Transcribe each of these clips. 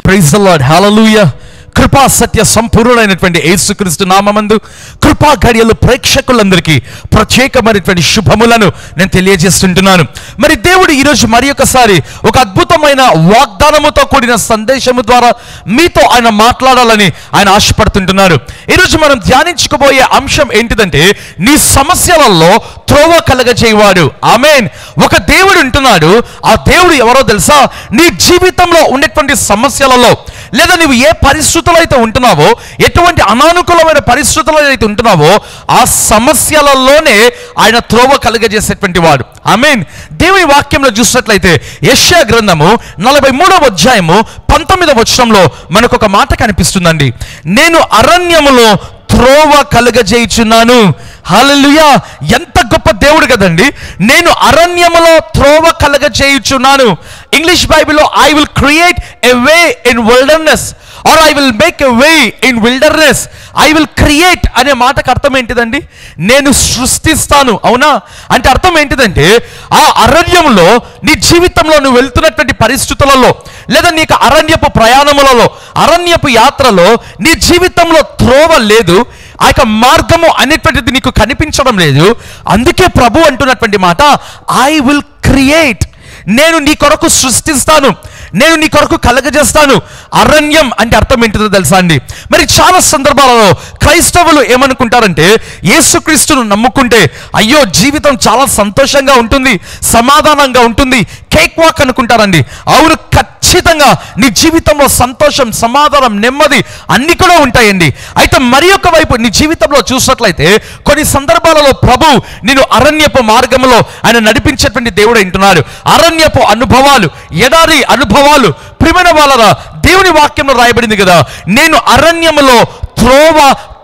praise the lord హల్లెలూయా కృపా సత్య సంపూర్ణుడైనటువంటి యేసుక్రీస్తు నామమందు కృపా గడియలు ప్రేక్షకులందరికీ ప్రత్యేకమైనటువంటి శుభములను నేను తెలియజేస్తుంటున్నాను మరి దేవుడు ఈరోజు మరి ఒకసారి ఒక అద్భుతమైన వాగ్దానముతో కూడిన సందేశము ద్వారా మీతో ఆయన మాట్లాడాలని ఆయన ఆశపడుతుంటున్నారు ఈరోజు మనం ధ్యానించుకోబోయే అంశం ఏంటిదంటే నీ సమస్యలలో త్రోవ కలగజేయవాడు ఆమెన్ ఒక దేవుడు ఉంటున్నాడు ఆ దేవుడు ఎవరో తెలుసా నీ జీవితంలో ఉండేటువంటి సమస్యలలో లేదా నువ్వు ఏ పరిస్థితుల్లో అయితే ఉంటున్నావో ఎటువంటి అనానుకూలమైన పరిస్థితుల్లో అయితే ఉంటున్నావో ఆ సమస్యలలోనే ఆయన త్రోవ కలుగజేసేటువంటి వాడు ఆమెన్ దేవుని వాక్యంలో చూసినట్లయితే యెషయా గ్రంథము నలభై మూడవ అధ్యాయము పంతొమ్మిదవ వచనంలో మనకు ఒక మాట కనిపిస్తుందండి నేను అరణ్యములో త్రోవ కలుగజేయుచున్నాను హల్లెలూయా ఎంత గొప్ప దేవుడు కదండి నేను అరణ్యములో త్రోవ కలగజేయుచున్నాను ఇంగ్లీష్ బైబిల్లో I will create a way in wilderness or I will make a way in wilderness I will create అనే మాటకు అర్థం ఏంటిదండి నేను సృష్టిస్తాను అవునా అంటే అర్థం ఏంటిదంటే ఆ అరణ్యంలో నీ జీవితంలో నువ్వు వెళ్తున్నటువంటి పరిస్థితులలో లేదా నీకు అరణ్యపు ప్రయాణములలో అరణ్యపు యాత్రలో నీ జీవితంలో త్రోవ లేదు ఆ యొక్క మార్గము అనేటువంటిది నీకు కనిపించడం లేదు అందుకే ప్రభు అంటున్నటువంటి మాట ఐ విల్ క్రియేట్ నేను నీ కొరకు సృష్టిస్తాను నేను నీ కొరకు కలగజేస్తాను అరణ్యం అంటే అర్థం ఏంటిదో తెలుసా అండి మరి చాలా సందర్భాలలో క్రైస్తవులు ఏమనుకుంటారంటే యేసుక్రీస్తును నమ్ముకుంటే అయ్యో జీవితం చాలా సంతోషంగా ఉంటుంది సమాధానంగా ఉంటుంది కేక్ వాక్ అనుకుంటారండి అవును ఖచ్చితంగా నీ జీవితంలో సంతోషం సమాధానం నెమ్మది అన్ని కూడా ఉంటాయండి అయితే మరి ఒక వైపు నీ జీవితంలో చూసినట్లయితే కొన్ని సందర్భాలలో ప్రభు నేను అరణ్యపు మార్గంలో ఆయన నడిపించేటువంటి దేవుడు అంటున్నాడు అరణ్యపు అనుభవాలు ఎడారి అనుభవాలు ప్రిమైన వాళ్ళరా దేవుని వాక్యంలో రాయబడింది కదా నేను అరణ్యములో త్రోవ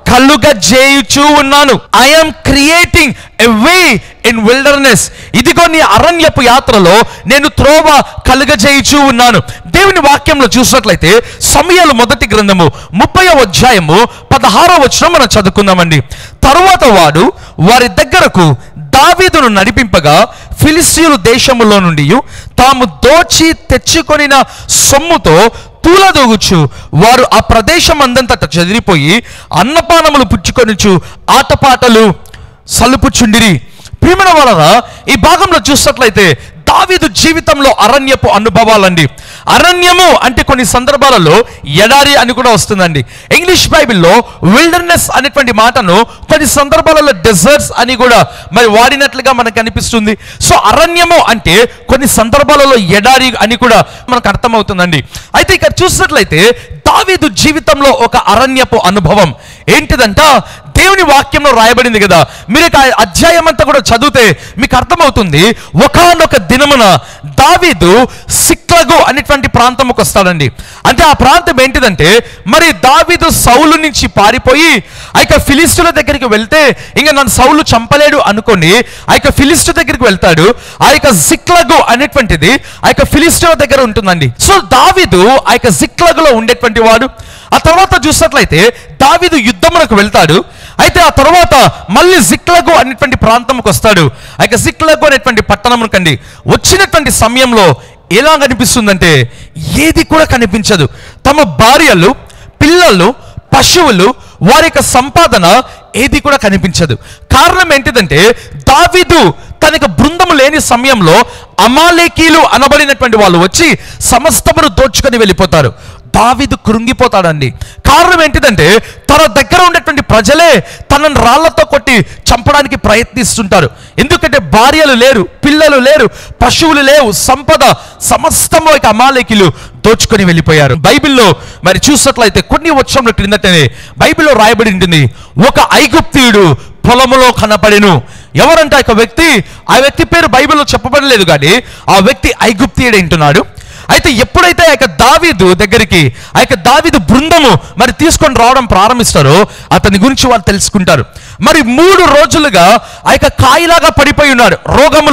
కలుగజేయుచూ ఉన్నాను I'm creating a way in wilderness ఇదిగో నీ అరణ్యపు యాత్రలో నేను త్రోవ కలుగజేయుచూ ఉన్నాను దేవుని వాక్యంలో చూసినట్లయితే సమయాలు మొదటి గ్రంథము ముప్పై అధ్యాయము పదహారో వచనం మనం చదువుకుందామండి తరువాత వాడు వారి దగ్గరకు దావీదును నడిపింపగా ఫిలిస్తీయులు దేశములో నుండి తాము దోచి తెచ్చుకొనిన సొమ్ముతో తూలదూగుచు వారు ఆ ప్రదేశం అందంతట చెదిరిపోయి అన్నపానములు పుచ్చుకొనుచు ఆటపాటలు సలుపుచుండిరి ప్రియమైన వలన ఈ భాగంలో చూసినట్లయితే దావీదు జీవితంలో అరణ్యపు అనుభవాలండి అరణ్యము అంటే కొన్ని సందర్భాలలో ఎడారి అని కూడా వస్తుందండి ఇంగ్లీష్ బైబిల్లో విల్డర్నెస్ అనేటువంటి మాటను కొన్ని సందర్భాలలో డెజర్ట్స్ అని కూడా మరి వాడినట్లుగా మనకు అనిపిస్తుంది సో అరణ్యము అంటే కొన్ని సందర్భాలలో ఎడారి అని కూడా మనకు అర్థమవుతుందండి అయితే ఇక్కడ చూసినట్లయితే దావీదు జీవితంలో ఒక అరణ్యపు అనుభవం ఏంటిదంట దేవుని వాక్యంలో రాయబడింది కదా మీరు ఇక ఆ అధ్యాయం అంతా కూడా చదివితే మీకు అర్థమవుతుంది ఒకనొక దినమున దావీదు సిక్లగు అనేటువంటి ప్రాంతముకు వస్తాడండి అంటే ఆ ప్రాంతం ఏంటిదంటే మరి దావీదు సౌలు నుంచి పారిపోయి ఆ యొక్క ఫిలిస్టుల దగ్గరికి వెళ్తే ఇంకా నన్ను సౌలు చంపలేడు అనుకొని ఆ యొక్క ఫిలిస్టు దగ్గరికి వెళ్తాడు ఆ యొక్క సిక్లగు అనేటువంటిది ఆ యొక్క ఫిలిస్టుల దగ్గర ఉంటుందండి సో దావీదు ఆ యొక్క సిక్లగులో ఉండేటువంటి వాడు ఆ తర్వాత చూసినట్లయితే దావీదు యుద్ధమునకు వెళ్తాడు అయితే ఆ తర్వాత మళ్ళీ జిక్లగు అనేటువంటి ప్రాంతంకి వస్తాడు ఆ యొక్క జిక్లగు అనేటువంటి పట్టణమునకండి వచ్చినటువంటి సమయంలో ఎలా కనిపిస్తుందంటే ఏది కూడా కనిపించదు తమ భార్యలు పిల్లలు పశువులు వారి యొక్క సంపాదన ఏది కూడా కనిపించదు కారణం ఏంటిదంటే దావీదు తనకు బృందము లేని సమయంలో అమాలేకీలు అనబడినటువంటి వాళ్ళు వచ్చి సమస్తమును దోచుకొని వెళ్ళిపోతారు దావీదు కృంగిపోతాడండి కారణం ఏంటిదంటే తన దగ్గర ఉండేటువంటి ప్రజలే తనను రాళ్లతో కొట్టి చంపడానికి ప్రయత్నిస్తుంటారు ఎందుకంటే భార్యలు లేరు పిల్లలు లేరు పశువులు లేవు సంపద సమస్తము ఇక అమాలేకిలు దోచుకొని వెళ్ళిపోయారు బైబిల్లో మరి చూసినట్లయితే కొన్ని వచ్చంలో క్రిందటనే బైబిల్లో రాయబడి ఉంటుంది ఒక ఐగుప్తీయుడు పొలములో కనపడెను ఎవరంటే ఆ యొక్క వ్యక్తి ఆ వ్యక్తి పేరు బైబిల్లో చెప్పబడలేదు కానీ ఆ వ్యక్తి ఐగుప్తీయుడు అంటున్నాడు అయితే ఎప్పుడైతే ఆ యొక్క దావీదు దగ్గరికి ఆ యొక్క దావీదు బృందము మరి తీసుకొని రావడం ప్రారంభిస్తారో అతని గురించి వాళ్ళు తెలుసుకుంటారు మరి మూడు రోజులుగా ఆ యొక్క కాయిలాగా పడిపోయి ఉన్నాడు రోగములో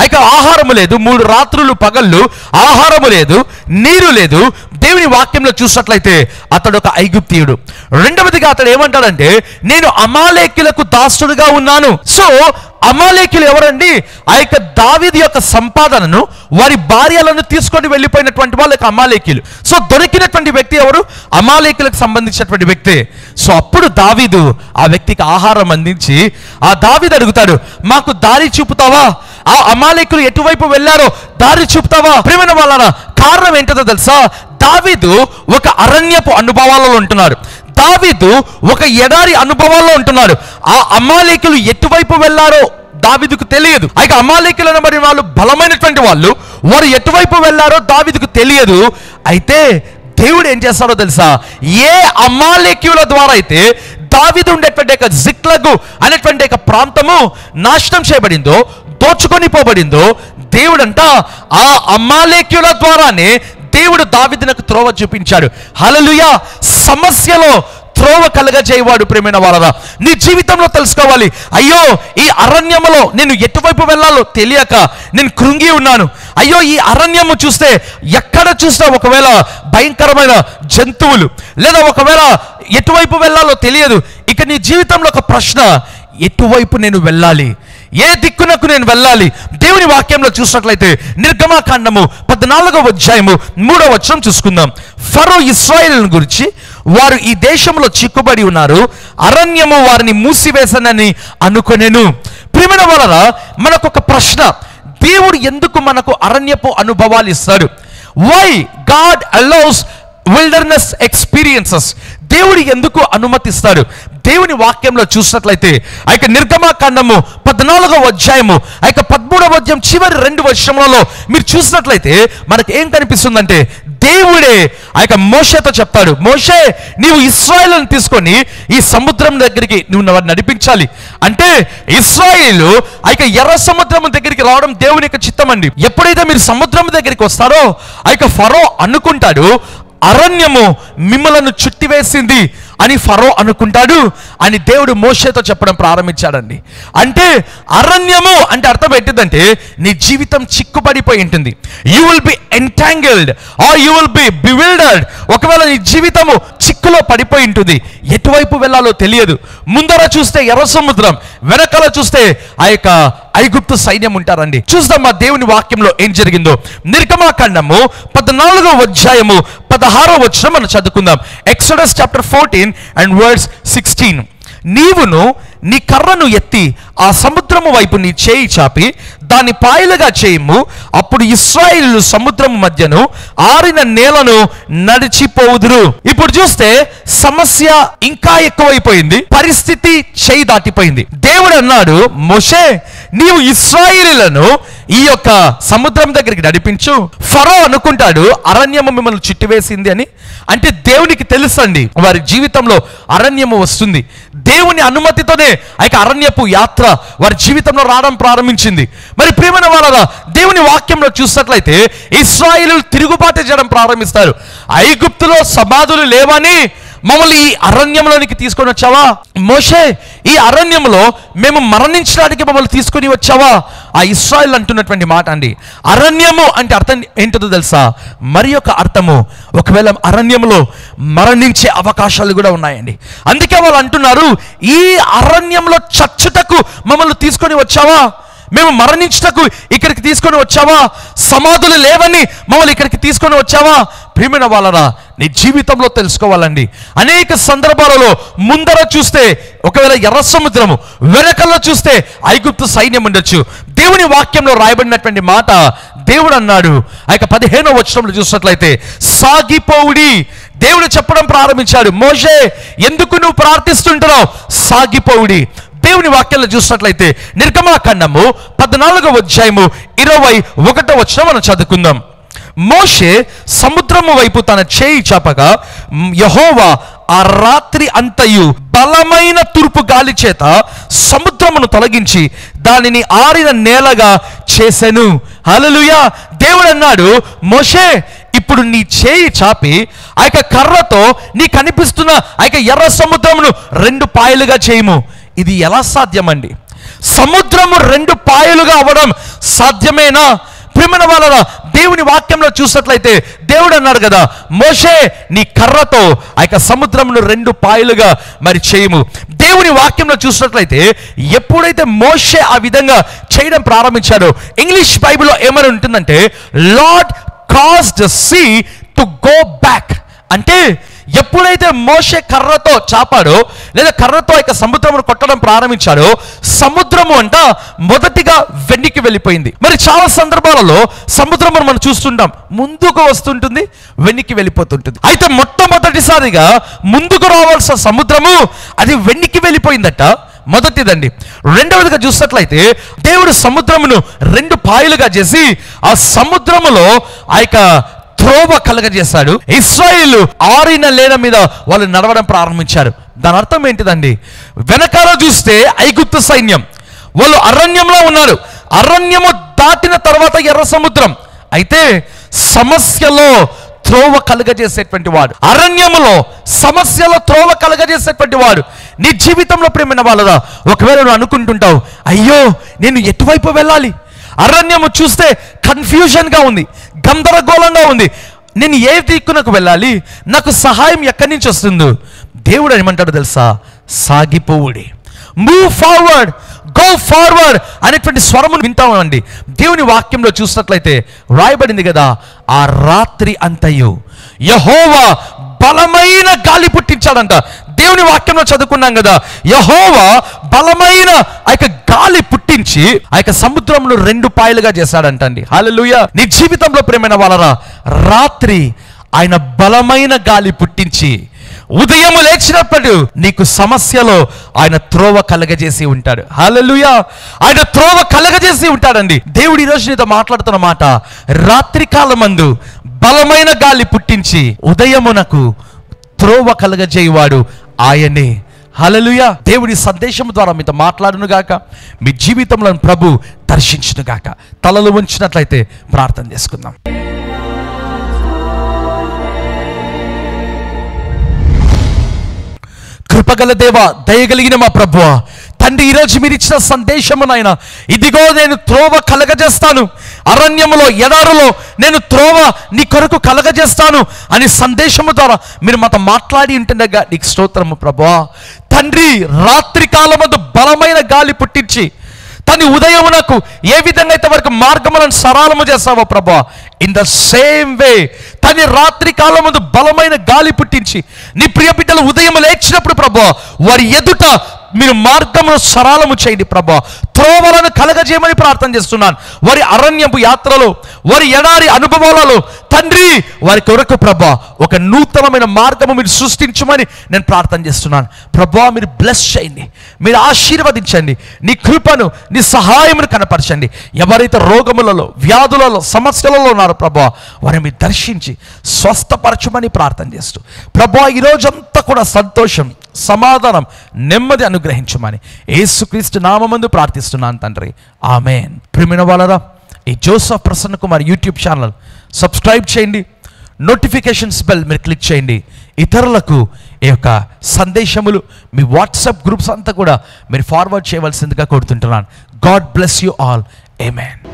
ఇక ఆహారము లేదు మూడు రాత్రులు పగళ్ళు ఆహారము లేదు నీరు లేదు దేవుని వాక్యంలో చూసినట్లయితే అతడు ఒక ఐగుప్తీయుడు రెండవదిగా అతడు ఏమంటాడంటే నేను అమాలేకులకు దాసుడుగా ఉన్నాను సో అమాలేకులు ఎవరండి ఆ యొక్క దావీది యొక్క సంపాదనను వారి భార్యలను తీసుకొని వెళ్ళిపోయినటువంటి వాళ్ళ యొక్క అమాలేకులు సో దొరికినటువంటి వ్యక్తి ఎవరు అమాలేకులకు సంబంధించినటువంటి వ్యక్తి సో అప్పుడు దావీదు ఆ వ్యక్తికి ఆహారం అందించి ఆ దావీదు అడుగుతాడు మాకు దారి చూపుతావా ఆ అమాలేకులు ఎటువైపు వెళ్ళారో దారి చూపుతావా ప్రేమైన వాళ్ళ కారణం ఏంటో తెలుసా దావీదు ఒక అరణ్యపు అనుభవాలలో ఉంటున్నాడు దావీదు ఒక ఎడారి అనుభవాల్లో ఉంటున్నాడు ఆ అమాలేకులు ఎటువైపు వెళ్ళారో దావీదుకు తెలియదు అయితే అమాలేకులు మరి వాళ్ళు బలమైనటువంటి వాళ్ళు వారు ఎటువైపు వెళ్ళారో దావీదుకు తెలియదు అయితే దేవుడు ఏం చేస్తాడో తెలుసా ఏ అమాలేక్యుల ద్వారా అయితే దావీదు ఉండేటువంటి యొక్క జిక్లగు అనేటువంటి యొక్క ప్రాంతము నాశనం చేయబడిందో దోచుకొని పోబడిందో దేవుడంట ఆ అమాలేక్యుల ద్వారానే దేవుడు దావిదునకు త్రోవ చూపించాడు హలలుయ సమస్యలో త్రోవ కలగజేయవాడు ప్రేమైన వారరా నీ జీవితంలో తెలుసుకోవాలి అయ్యో ఈ అరణ్యములో నేను ఎటువైపు వెళ్ళాలో తెలియక నేను కృంగి ఉన్నాను అయ్యో ఈ అరణ్యము చూస్తే ఎక్కడ చూసినా ఒకవేళ భయంకరమైన జంతువులు లేదా ఒకవేళ ఎటువైపు వెళ్ళాలో తెలియదు ఇక నీ జీవితంలో ఒక ప్రశ్న ఎటువైపు నేను వెళ్ళాలి ఏ దిక్కునకు నేను వెళ్ళాలి దేవుని వాక్యంలో చూసినట్లయితే నిర్గమాకాండము పద్నాలుగవ అధ్యాయము మూడవ వచనం చూసుకుందాం ఫరో ఇస్రాయేల్ గురించి వారు ఈ దేశంలో చిక్కుబడి ఉన్నారు అరణ్యము వారిని మూసివేసనని అనుకొనెను ప్రియమైన వలన మనకు ఒక ప్రశ్న దేవుడు ఎందుకు మనకు అరణ్యపు అనుభవాలు ఇస్తాడు why God allows wilderness experiences దేవుడు ఎందుకు అనుమతిస్తాడు దేవుని వాక్యంలో చూసినట్లయితే ఆ యొక్క నిర్గమాకాండము పద్నాలుగవ అధ్యాయము ఆ యొక్క పదమూడవ అధ్యాయం చివరి రెండు వర్షములలో మీరు చూసినట్లయితే మనకు ఏం కనిపిస్తుందంటే దేవుడే ఆ యొక్క మోషతో చెప్తాడు మోషే నీవు ఇస్రాయేల్ని తీసుకొని ఈ సముద్రం దగ్గరికి నువ్వు వారిని నడిపించాలి అంటే ఇస్రాయేలు ఆ యొక్క ఎర్ర సముద్రం దగ్గరికి రావడం దేవుని యొక్క చిత్తం అండి ఎప్పుడైతే మీరు సముద్రం దగ్గరికి వస్తారో ఆ యొక్క ఫరో అనుకుంటాడు అరణ్యము మిమ్మలను చుట్టివేసింది అని ఫరో అనుకుంటాడు అని దేవుడు మోషేతో చెప్పడం ప్రారంభించాడండి అంటే అరణ్యము అంటే అర్థం ఏంటిదంటే నీ జీవితం చిక్కుపడిపోయి ఉంటుంది you will be entangled or you will be bewildered ఒకవేళ నీ జీవితము చిక్కులో పడిపోయి ఉంటుంది ఎటువైపు వెళ్ళాలో తెలియదు ముందర చూస్తే ఎర్ర సముద్రం వెనకాల చూస్తే ఆ యొక్క ఐగుప్తు సైన్యం ఉంటారండి చూద్దాం మా దేవుని వాక్యంలో ఏం జరిగిందో నిర్గమాకాండము పద్నాలుగో అధ్యాయము పదహారో వచ్చిన మనం చదువుకుందాం Exodus chapter fourteen and words sixteen నీవును నీ కర్రను ఎత్తి ఆ సముద్రము వైపు నీ చేయి చాపి దాన్ని పాయలుగా చేయము అప్పుడు ఇస్రాయిల్ సముద్రము మధ్యను ఆరిన నేలను నడిచిపోవుదురు ఇప్పుడు చూస్తే సమస్య ఇంకా ఎక్కువైపోయింది పరిస్థితి చేయి దాటిపోయింది దేవుడు అన్నాడు మోషే నీవు ఇస్రాయిలీలను ఈ యొక్క సముద్రం దగ్గరికి నడిపించు ఫరో అనుకుంటాడు అరణ్యము మిమ్మల్ని చుట్టివేసింది అని అంటే దేవునికి తెలుసండి వారి జీవితంలో అరణ్యము వస్తుంది దేవుని అనుమతితోనే ఆ యొక్క అరణ్యపు యాత్ర వారి జీవితంలో రావడం ప్రారంభించింది మరి ప్రేమైన వాళ్ళ దేవుని వాక్యంలో చూసినట్లయితే ఇస్రాయిలు తిరుగుబాటు చేయడం ప్రారంభిస్తారు ఐగుప్తులో సమాధులు లేవని మమ్మల్ని ఈ అరణ్యంలోనికి తీసుకొని వచ్చావా మోషే ఈ అరణ్యంలో మేము మరణించడానికి మమ్మల్ని తీసుకొని వచ్చావా ఆ ఇస్రాయిల్ అంటున్నటువంటి మాట అండి అరణ్యము అంటే అర్థం ఏంటో తెలుసా మరి ఒక అర్థము ఒకవేళ అరణ్యంలో మరణించే అవకాశాలు కూడా ఉన్నాయండి అందుకే వాళ్ళు అంటున్నారు ఈ అరణ్యంలో చచ్చుటకు మమ్మల్ని తీసుకొని వచ్చావా మేము మరణించుటకు ఇక్కడికి తీసుకొని వచ్చావా సమాధులు లేవని మమ్మల్ని ఇక్కడికి తీసుకొని వచ్చావా ప్రియమైన వాళ్ళరా నీ జీవితంలో తెలుసుకోవాలండి అనేక సందర్భాలలో ముందర చూస్తే ఒకవేళ ఎర్ర సముద్రము వెనకల్లో చూస్తే ఐగుప్తు సైన్యం ఉండొచ్చు దేవుని వాక్యంలో రాయబడినటువంటి మాట దేవుడు అన్నాడు ఆ యొక్క పదిహేనో వచనంలో చూసినట్లయితే సాగిపోవుడి దేవుడు చెప్పడం ప్రారంభించాడు మోషే ఎందుకు నువ్వు ప్రార్థిస్తుంటున్నావు సాగిపోవుడి దేవుని వాక్యాలను చూసినట్లయితే నిర్గమాఖండము పద్నాలుగో అధ్యాయము ఇరవై ఒకటో వచ్చిన మనం చదువుకుందాం మోషే సముద్రము వైపు తన చేయి చాపగా మ్, యెహోవా ఆ రాత్రి అంతయు బలమైన తూర్పు గాలి చేత సముద్రమును తొలగించి దానిని ఆరిన నేలగా చేసెను హల్లెలూయా దేవుడు అన్నాడు మోషే ఇప్పుడు నీ చేయి చాపి ఆ యొక్క కర్రతో నీ కనిపిస్తున్న ఆ యొక్క ఎర్ర సముద్రమును రెండు పాయలుగా చేయము ఇది ఎలా సాధ్యమండి సముద్రము రెండు పాయలుగా అవ్వడం సాధ్యమేనా ప్రియమైన వాళ్ళ దేవుని వాక్యంలో చూసినట్లయితే దేవుడు అన్నాడు కదా మోషే నీ కర్రతో ఆ యొక్క సముద్రమును రెండు పాయలుగా మరి చేయము దేవుని వాక్యంలో చూసినట్లయితే ఎప్పుడైతే మోషే ఆ విధంగా చేయడం ప్రారంభించాడో ఇంగ్లీష్ బైబిల్లో ఏమని ఉంటుందంటే Lord cause the sea to go back అంటే ఎప్పుడైతే మోషే కర్రతో చాపాడో లేదా కర్రతో ఇక సముద్రమును కొట్టడం ప్రారంభించాడో సముద్రము అంట మొదటిగా వెన్నికి వెళ్ళిపోయింది మరి చాలా సందర్భాలలో సముద్రమును మనం చూస్తుంటాం ముందుకు వస్తుంటుంది వెన్నికి వెళ్ళిపోతుంటుంది అయితే మొట్టమొదటిసారిగా ముందుకు రావాల్సిన సముద్రము అది వెన్నికి వెళ్ళిపోయిందట మొదటిదండి రెండవదిగా చూసినట్లయితే దేవుడు సముద్రమును రెండు పాయలుగా చేసి ఆ సముద్రములో ఆ యొక్క త్రోవ కలగజేశాడు ఇస్రాయిల్ ఆరిన లేన మీద వాళ్ళు నడవడం ప్రారంభించారు దాని అర్థం ఏంటిదండి వెనకాల చూస్తే ఐగుప్తు సైన్యం వాళ్ళు అరణ్యంలో ఉన్నారు అరణ్యము దాటిన తర్వాత ఎర్ర సముద్రం అయితే సమస్యలో త్రోవ కలుగజేసేటువంటి వాడు అరణ్యములో సమస్యలో త్రోవ కలుగజేసేటువంటి వాడు నీ జీవితంలో ప్రేమైన వాళ్ళరా ఒకవేళ నువ్వు అనుకుంటుంటావు అయ్యో నేను ఎటువైపు వెళ్ళాలి అరణ్యము చూస్తే కన్ఫ్యూజన్గా ఉంది గందరగోళంగా ఉంది నేను ఏ దిక్కునకు వెళ్ళాలి నాకు సహాయం ఎక్కడి నుంచి వస్తుందో దేవుడు ఏమంటాడు తెలుసా సాగిపోవుడి మూవ్ ఫార్వర్డ్ గో ఫార్వర్డ్ అనేటువంటి స్వరమును వింటామండి దేవుని వాక్యంలో చూసినట్లయితే రాయబడింది కదా ఆ రాత్రి అంతయు యహోవా బలమైన గాలి పుట్టించాడంట దేవుని వాక్యంలో చదువుకున్నాం కదా యహోవా బలమైన ఆ యొక్క గాలి పుట్టించి ఆ యొక్క సముద్రమును రెండు పాయలుగా చేశాడంటండి హాలెలూయా నీ జీవితంలో ప్రేమైన వాళ్ళరా రాత్రి ఆయన బలమైన గాలి పుట్టించి ఉదయము లేచినప్పుడు నీకు సమస్యలో ఆయన త్రోవ కలగజేసి ఉంటాడు హాలెలుయా ఆయన త్రోవ కలగజేసి ఉంటాడండి దేవుడు ఈరోజు నీతో మాట్లాడుతున్న మాట రాత్రి కాలమందు బలమైన గాలి పుట్టించి ఉదయమునకు త్రోవ కలగజేయవాడు ఆయనే హలలుయ దేవుడి సందేశం ద్వారా మీతో మాట్లాడును గాక మీ జీవితంలో ప్రభు దర్శించును గాక తలలు ఉంచినట్లయితే ప్రార్థన చేసుకుందాం కృపగల దేవ దయగలిగిన మా ప్రభువ తండ్రి ఈరోజు మీరు ఇచ్చిన సందేశము నాయన ఇదిగో నేను త్రోవ కలగజేస్తాను అరణ్యములో ఎడారులో నేను త్రోవ నీ కొరకు కలగజేస్తాను అని సందేశము ద్వారా మీరు మాతో మాట్లాడి ఉంటుండగా నీకు స్తోత్రము ప్రభువా తండ్రి రాత్రి కాలమందు బలమైన గాలి పుట్టించి తని ఉదయమునకు ఏ విధంగా అయితే వరకు మార్గములను సరళము చేస్తావో ప్రభా ఇన్ ద సేమ్ వే తని రాత్రి కాలముందు బలమైన గాలి పుట్టించి నీ ప్రియ బిడ్డలు ఉదయం లేచినప్పుడు ప్రభా వారి ఎదుట మీరు మార్గమును సరళము చేయండి ప్రభా త్రోవలను కలగజేయమని ప్రార్థన చేస్తున్నాను వారి అరణ్యపు యాత్రలో వారి ఎడారి అనుభవాలలో తండ్రి వారి కొరకు ప్రభా ఒక నూతనమైన మార్గము మీరు సృష్టించమని నేను ప్రార్థన చేస్తున్నాను ప్రభా మీరు బ్లెస్ చేయండి మీరు ఆశీర్వదించండి నీ కృపను నీ సహాయమును కనపరచండి ఎవరైతే రోగములలో వ్యాధులలో సమస్యలలో ఉన్నారో ప్రభా వారిని మీరు దర్శించి స్వస్థపరచమని ప్రార్థన చేస్తూ ప్రభా ఈరోజంతా కూడా సంతోషం సమాధానం నెమ్మది అనుగ్రహించమని యేసుక్రీస్తు నామమందు ప్రార్థిస్తున్నాను తండ్రి ఆమెన్ ప్రిమిన వాళ్ళరా ఈ Joseph Prasanna Kumar YouTube channel subscribe చేయండి నోటిఫికేషన్స్ బెల్ మీరు క్లిక్ చేయండి ఇతరులకు ఈ యొక్క సందేశములు మీ వాట్సాప్ గ్రూప్స్ అంతా కూడా మీరు ఫార్వర్డ్ చేయవలసిందిగా కోరుతుంటున్నాను God bless you all amen